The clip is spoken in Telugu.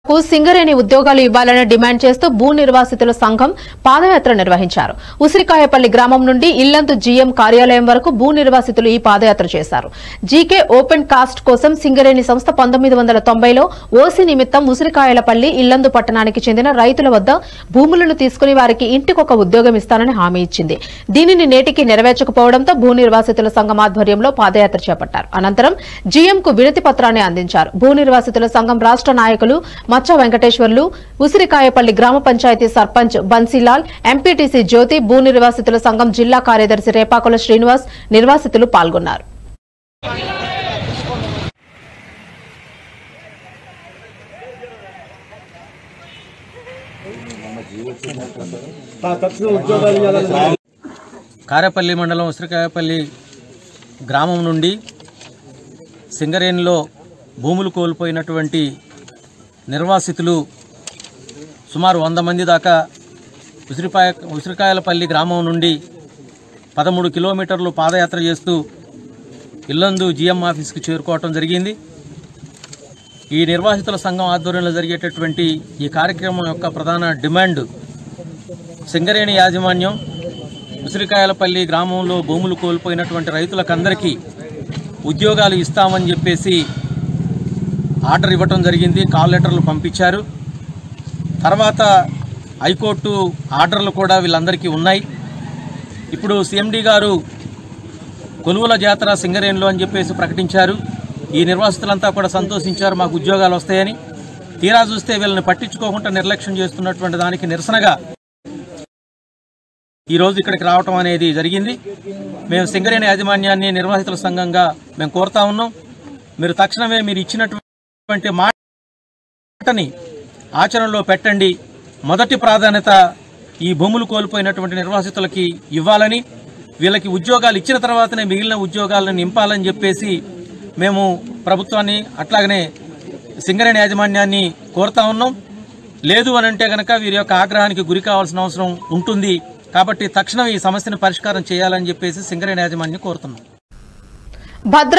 కు సింగరేణి ఉద్యోగాలు ఇవ్వాలని డిమాండ్ చేస్తూ భూ నిర్వాసితుల సంఘం పాదయాత్ర నిర్వహించారు ఉసిరికాయపల్లి గ్రామం నుండి ఇల్లంతు జీఎం కార్యాలయం వరకు భూ నిర్వాసితులు ఈ పాదయాత్ర చేశారు జీకే ఓపెన్ కాస్ట్ కోసం సింగరేణి సంస్థ పంతొమ్మిది వందల తొంభైలో ఓసీ నిమిత్తం ఉసిరికాయలపల్లి ఇల్లందు పట్టణానికి చెందిన రైతుల వద్ద భూములను తీసుకుని వారికి ఇంటికొక ఉద్యోగం ఇస్తానని హామీ ఇచ్చింది దీనిని నేటికి నెరవేర్చకపోవడంతో భూ నిర్వాసితుల సంఘం ఆధ్వర్యంలో పాదయాత్ర చేపట్టారు అనంతరం జీఎంకు వినతి పత్రాన్ని అందించారు భూ నిర్వాసితుల సంఘం రాష్ట్ర నాయకులు మచ్చ వెంకటేశ్వర్లు ఉసిరికాయపల్లి గ్రామ పంచాయతీ సర్పంచ్ బన్సీలాల్ ఎంపీటీసీ జ్యోతి భూ నిర్వాసితుల సంఘం జిల్లా కార్యదర్శి రేపాకుల శ్రీనివాస్ నిర్వాసితులు పాల్గొన్నారు కారేపల్లి మండలం ఉసిరికాయపల్లి గ్రామం నుండి సింగరేణిలో భూములు కోల్పోయినటువంటి నిర్వాసితులు సుమారు వంద మంది దాకా ఉసిరిపాయ ఉసిరికాయలపల్లి గ్రామం నుండి పదమూడు కిలోమీటర్లు పాదయాత్ర చేస్తూ ఇల్లందు జిఎం ఆఫీస్కి చేరుకోవటం జరిగింది ఈ నిర్వాసితుల సంఘం ఆధ్వర్యంలో జరిగేటటువంటి ఈ కార్యక్రమం యొక్క ప్రధాన డిమాండ్ సింగరేణి యాజమాన్యం ఉసిరికాయలపల్లి గ్రామంలో భూములు కోల్పోయినటువంటి రైతులకందరికీ ఉద్యోగాలు ఇస్తామని చెప్పేసి ఆర్డర్ ఇవ్వటం జరిగింది కాల్ లెటర్లు పంపించారు తర్వాత హైకోర్టు ఆర్డర్లు కూడా వీళ్ళందరికీ ఉన్నాయి ఇప్పుడు సిఎండి గారు కొలువుల జాతర సింగరేణిలో అని చెప్పేసి ప్రకటించారు ఈ నిర్వాసితులంతా కూడా సంతోషించారు మాకు ఉద్యోగాలు వస్తాయని తీరా చూస్తే వీళ్ళని పట్టించుకోకుండా నిర్లక్ష్యం చేస్తున్నటువంటి దానికి నిరసనగా ఈ రోజు ఇక్కడికి రావటం అనేది జరిగింది మేము సింగరేణి యాజమాన్యాన్ని నిర్వాసితుల సంఘంగా మేము కోరుతా ఉన్నాం మీరు తక్షణమే మీరు ఇచ్చినటువంటి మాటని ఆచరణలో పెట్టండి మొదటి ప్రాధాన్యత ఈ భూములు కోల్పోయినటువంటి నిర్వాసితులకి ఇవ్వాలని వీళ్ళకి ఉద్యోగాలు ఇచ్చిన తర్వాతనే మిగిలిన ఉద్యోగాలను నింపాలని చెప్పేసి మేము ప్రభుత్వాన్ని అట్లాగనే సింగరేణి యాజమాన్యాన్ని కోరుతా ఉన్నాం లేదు అని అంటే గనక వీరి యొక్క ఆగ్రహానికి గురి కావాల్సిన అవసరం ఉంటుంది కాబట్టి తక్షణం ఈ సమస్యను పరిష్కారం చేయాలని చెప్పేసి సింగరేణి యాజమాన్యం కోరుతున్నాం భద్ర